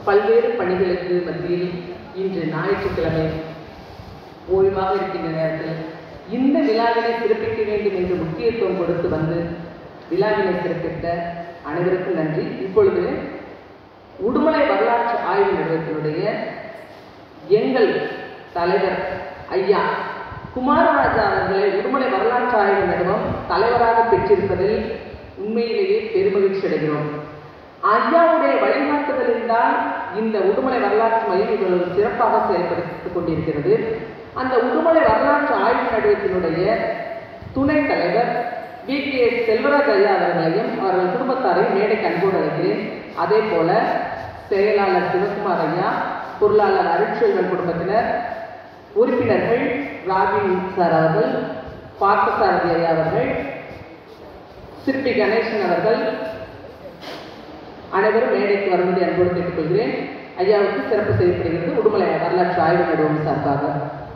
பல்வேறு பணிகளுக்கு மத்தியில் இன்று ஞாயிற்றுக்கிழமை ஓய்வாக இருக்கின்ற நேரத்தில் இந்த விழாவினை சிறப்பிக்க வேண்டும் என்று முக்கியத்துவம் கொடுத்து வந்து விழாவினை சிறப்பித்த அனைவருக்கும் நன்றி இப்பொழுது உடுமலை வரலாற்று ஆய்வு நிறுவனத்தினுடைய எங்கள் தலைவர் ஐயா குமாரராஜா அவர்களை உடுமலை வரலாற்று ஆய்வு நிறுவனம் தலைவராக பெற்றிருப்பதில் உண்மையிலேயே பெருமகிழ்ச்சி அடைகிறோம் ஐயாவுடைய வழிகாட்டுதலில் தான் இந்த உடுமலை வரலாற்று மையம் இவ்வளவு சிறப்பாக செயல்படுத்திக் கொண்டிருக்கிறது அந்த உடுமலை வரலாற்று ஆய்வு நிறுவனத்தினுடைய துணைத் தலைவர் வி கே எஸ் செல்வராஜ் ஐயா அவர்களையும் அவர்கள் குடும்பத்தாரையும் மேடைக்கு அன்போடு அழைக்கிறேன் அதே போல செயலாளர் சிவகுமார் ஐயா பொருளாளர் அருட்செல்வன் குடும்பத்தினர் உறுப்பினர்கள் ராபின் சார் அவர்கள் பார்த்தசாரதி ஐயா அவர்கள் சிற்பி கணேசன் அவர்கள் அனைவரும் மேடைக்கு வருவதை அன்போடு கேட்டுக்கொள்கிறேன் ஐயாவுக்கு சிறப்பு செய்யப்படுகிறது உடுமலை வரலாற்று ஆய்வு நடுவம் சார்பாக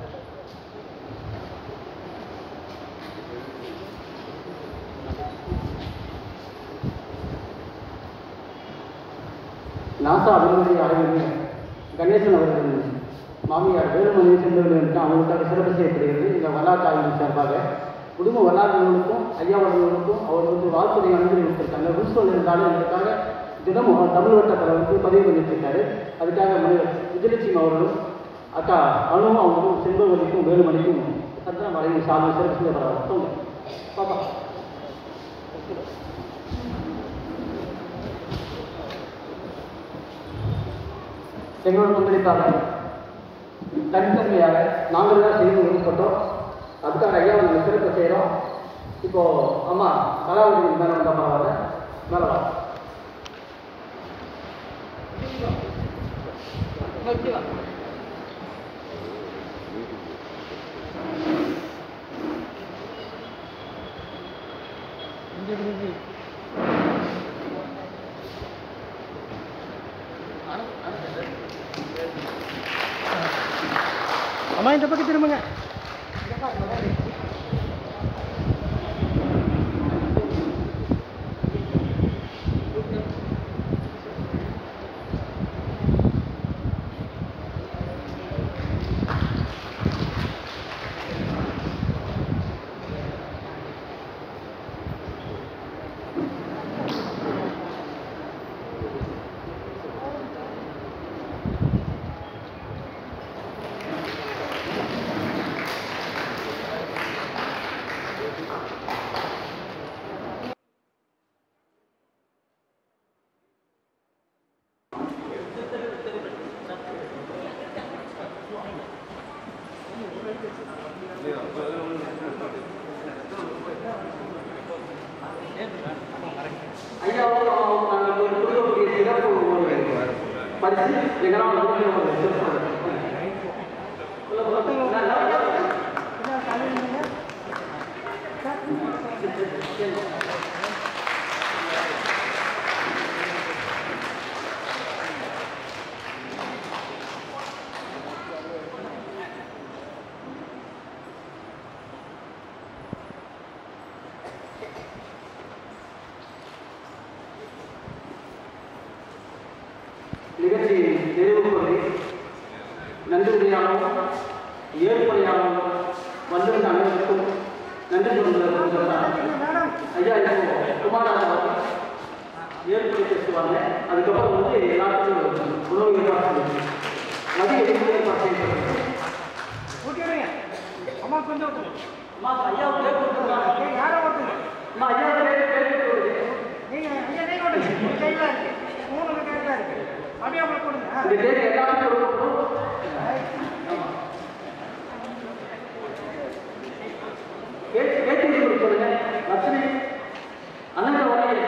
நாசா விண்வெளி ஆய்வறிஞர் கணேசன் அவர்கள் மாமியார் வேலுமணி சென்றவர்கள் என்று அவர்களுக்காக சிறப்பு செய்யப்படுகிறது இந்த வரலாற்று ஆய்வின் சார்பாக குடும்ப வரலாறுகளுக்கும் ஐயா அவர்களுக்கும் அவர் வந்து வாழ்த்துறை அனுமதி கொடுத்திருக்காங்க ரூஸ்வல் இருந்தாலும் எங்களுக்காக தினமும் தமிழ் வட்டத்தில் வந்து பதிவு பண்ணிட்டு இருக்காரு அதுக்காக மனிதர் விஜயலட்சுமி அவர்களும் அக்கா அனுவும் அவங்களுக்கும் செல்வவதிக்கும் வேலுமணிக்கும் சந்திரன் வரையும் சார்ந்த சிறப்பு செய்யப்படுறாங்க பாப்பா எங்களோட பங்களிப்பாக தனித்தன்மையாக நாங்கள் தான் செய்து விருப்பப்பட்டோம் அதுக்காக ஐயா நாங்கள் சிறப்பு செய்கிறோம் இப்போ அம்மா கலாவதி மேலே வந்த பரவாயில்ல மேலே வா அம்மா இந்த பக்கம் திரும்புங்க ஐயா நாங்கள் ஒரு கொடுக்கக்கூடிய சிறப்பு ஒரு பரிசு எங்களால் முடிஞ்ச ஒரு சிறப்பு நிகழ்ச்சியின் நிறைவு பகுதி நன்றியாளரும் ஏற்படையாளரும் வந்திருந்த அனைவருக்கும் நன்றி சொல்கிறார் ஐயா இப்போ குமாரராஜ் அவர்கள் ஏற்படை பேசுவாங்க அதுக்கப்புறம் வந்து எல்லாத்துக்கும் உணவு ஏற்பாடு செய்யுங்க. மதிய விருந்து ஏற்பாடு செய்யப்படுகிறது அம்மா கொஞ்சம் விட்டுரு. அம்மா ஐயாவுக்கு பேர் கொடுத்துருக்காங்க ஏய், யாரோ ஒருத்தங்க. அம்மா ஐயாவுக்கு பேர் பேர் கொடுத்துருங்க நீங்க ஐயா, நீங்க விட்டுருங்க. உங்க கையில இருக்கு. மூணு உங்க கையில இருக்கு. அப்படியே அவங்களுக்கு கொடுங்க. இந்த தேதி எல்லாருக்கும் கொடுக்கப்படும் கேட்டு கேட்டு கொடுக்க சொல்லுங்க லட்சுமி அண்ணன் வரலையே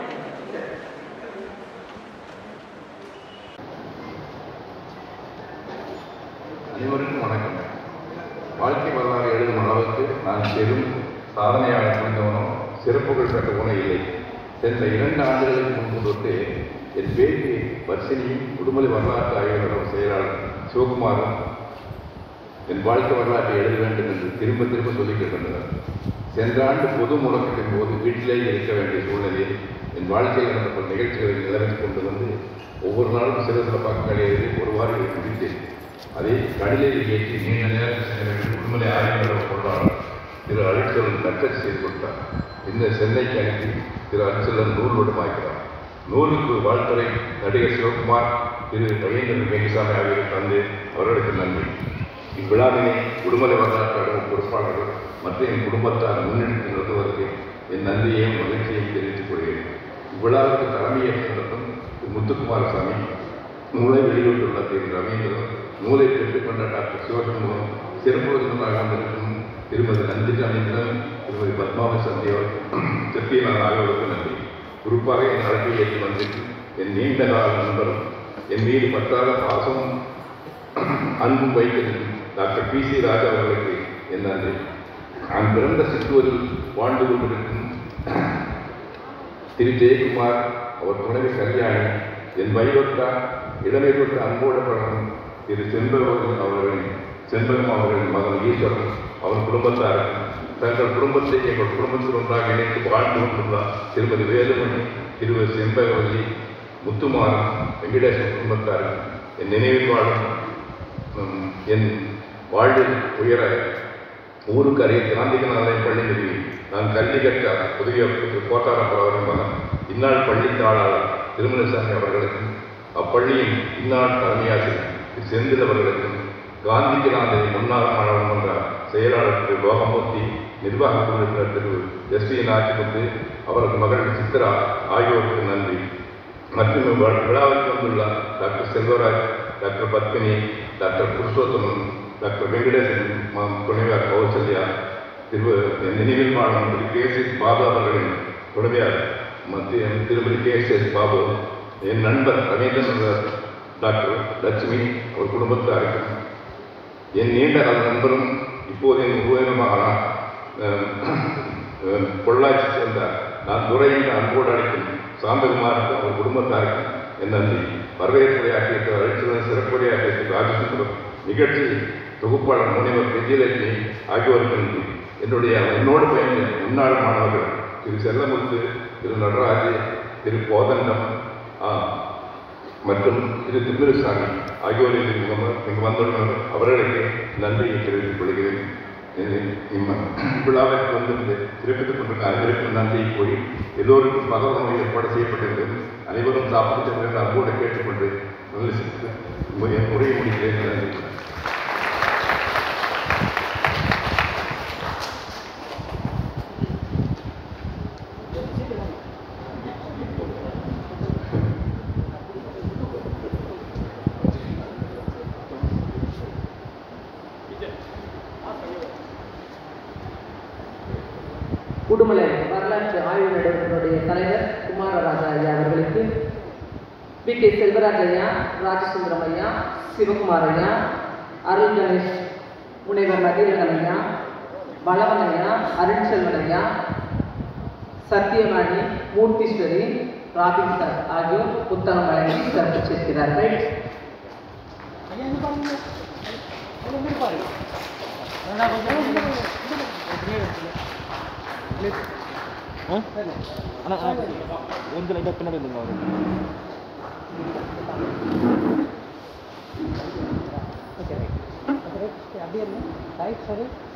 அனைவருக்கும் வணக்கம் வாழ்க்கை வரலாறு எழுதும் அளவுக்கு நான் பெரும் சாதனையாக புரிந்தவனோ சிறப்புகள் பெற்றவனோ இல்லை சென்ற இரண்டு ஆண்டுகளுக்கு முன்பு தொட்டு என் பேட்டி வர்ஷினியும் உடுமலை வரலாற்று ஆய்வாளர் செயலாளர் சிவகுமாரும் என் வாழ்க்கை வரலாற்றை எழுத வேண்டும் என்று திரும்ப திரும்ப சொல்லிக் கொண்டிருந்தனர் சென்ற ஆண்டு பொது முடக்கத்தின் போது வீட்டிலேயே இருக்க வேண்டிய சூழ்நிலையில் என் வாழ்க்கையில் நடந்த பல நிகழ்ச்சிகளை நிலைமைக்கு கொண்டு வந்து ஒவ்வொரு நாளும் சில சில பக்கங்கள் எழுதி ஒரு வாரம் முடித்தேன் அதை கடலில் ஏற்றி நீண்ட நேரம் செல்ல வேண்டும் உண்மையை ஆய்வாளர் பொருளாளர் திரு அரிச்சலன் தட்டச்சு செய்து கொடுத்தார் இந்த சென்னைக்கு அனுப்பி திரு அரிச்சலன் நூல் வடமாக்கிறார் நூலுக்கு வாழ்த்துறை நடிகர் சிவகுமார் திரு ரவீந்திரன் வேங்கசாமி ஆகியோர் தந்து அவர்களுக்கு நன்றி இவ்விழாவினை உடுமலை வரலாற்று அலுவலக பொறுப்பாளர்கள் மற்றும் என் குடும்பத்தார் முன்னெடுத்து நடத்துவதற்கு என் நன்றியையும் மகிழ்ச்சியையும் தெரிவித்துக் கொள்கிறேன் இவ்விழாவுக்கு தலைமையேற்றிருக்கும் திரு முத்துக்குமாரசாமி நூலை வெளியிட்டுள்ள திரு ரவீந்திரன் நூலை பெற்றுக்கொண்ட டாக்டர் சிவசண்முகம் சிறப்பு விருந்தினராக வந்திருக்கும் திருமதி நந்திதா நந்திரன் திருமதி பத்மாவதி சந்தியவர் சத்தியநாதன் ஆகியோருக்கு நன்றி குறிப்பாக என் அழைப்பை ஏற்று வந்திருக்கும் என் நீண்ட கால நண்பரும் என் மீது பற்றாத பாசமும் அன்பும் வைத்திருக்கும் டாக்டர் பி சி ராஜா அவர்களுக்கு என் நன்றி நான் பிறந்த சித்தூரில் வாழ்ந்து கொண்டிருக்கும் திரு ஜெயக்குமார் அவர் துணைவி கல்யாணி என் வயதொட்ட இளமை தொட்ட அன்போடு பழகும் திரு செண்பகம் அவர்களின் செண்பகம் அவர்களின் மகன் ஈஸ்வரன் அவன் குடும்பத்தார் தங்கள் குடும்பத்தை எங்கள் குடும்பத்தில் ஒன்றாக இணைத்து வாழ்ந்து கொண்டுள்ளார் திருமதி வேலுமணி திருமதி செண்பகவல்லி முத்துமாறன் வெங்கடேசன் குடும்பத்தார் என் நினைவில் வாழும் உம், என் வாழ்வில் உயர ஊருக்கு அருகே காந்திகநாதன் பள்ளி நிறுவி நான் கல்வி கற்ற புதிய கோட்டாரப்பரவரின் மகன் இந்நாள் பள்ளி தாளாளர் திருமணசாமி அவர்களுக்கும் அப்பள்ளியின் இந்நாள் தலைமையாசிரியர் திரு செந்தில் அவர்களுக்கும் காந்திகநாதன் முன்னாள் மாணவமன்ற செயலாளர் திரு லோகமூர்த்தி நிர்வாக உறுப்பினர் திரு எஸ் வி நாச்சிமுத்து அவரது மகள் சித்ரா ஆகியோருக்கு நன்றி மற்றும் இவ்வ- விழாவிற்கு வந்துள்ள doctor Selvaraj doctor Padmini doctor Purushothaman doctor Venkatesan ம- துணைவியார் கௌசல்யா திரு என் நினைவில் வாழும் திரு கே எஸ் பாபு அவர்களின் துணைவியார் மத்திய திருமதி கே எஸ் எஸ் பாபு என் நண்பர் ரவீந்திரன் டாக்டர் லட்சுமி அவர் குடும்பத்தாருக்கும் என் நீண்ட கால நண்பரும் இப்போது என் உபயோகமாகலாம் பொள்ளாச்சி சேர்ந்த நான் துறை என்ற அன்போடு அழைக்கும் சாந்தகுமாருக்கு அவர் குடும்பத்தாருக்கும் என் நன்றி வரவேற்புரையாற்றிய அழைச்சிருந்த சிறப்புரையாற்றிய திரு ராஜசுந்தரம் நிகழ்ச்சி தொகுப்பாளர் முனைவர் விஜயலட்சுமி ஆகியோருக்கு நன்றி என்னுடைய என்னோடு பயந்த முன்னாள் மாணவர்கள் திரு செல்லமுத்து திரு நடராஜ் திரு கோதண்டம் ஆ, மற்றும் திரு திமிருசாமி ஆகியோரை இங்கு வந்துள்ளனர் அவர்களுக்கு நன்றியை தெரிவித்துக் கொள்கிறேன் இது இம்ம விழாவிற்கு வந்திருந்து சிறப்பித்துக் கொண்டிருக்க அனைவருக்கும் நன்றியை கூறி எல்லோருக்கும் பகவ உணவு ஏற்பாடு செய்யப்பட்டிருந்தது அனைவரும் சாப்பிட்டு சென்று அன்போடு கேட்டுக்கொண்டு நல்ல என் உரையை முடிக்கிறேன் நன்றி உடுமலை வரலாற்று ஆய்வு நிறுவனத்தினுடைய தலைவர் குமாரராஜா ஐயா அவர்களுக்கு பி கே செல்வராஜ் ஐயா ராஜசுந்தரம் ஐயா சிவகுமார் ஐயா அருள் கணேஷ் முனைவர் நதீரன் ஐயா பலவன் ஐயா அருண்செல்வன் ஐயா சத்யவாணி மூர்த்தீஸ்வரி ராபின் சார் ஆகியோர் புத்தகம் வழங்கி சிறப்பிச்சிருக்கிறார்கள் ஆனால் கொஞ்சம் லைட்டாக பின்னாடி இருந்துங்க அவர் அப்படியே ரைட் சரி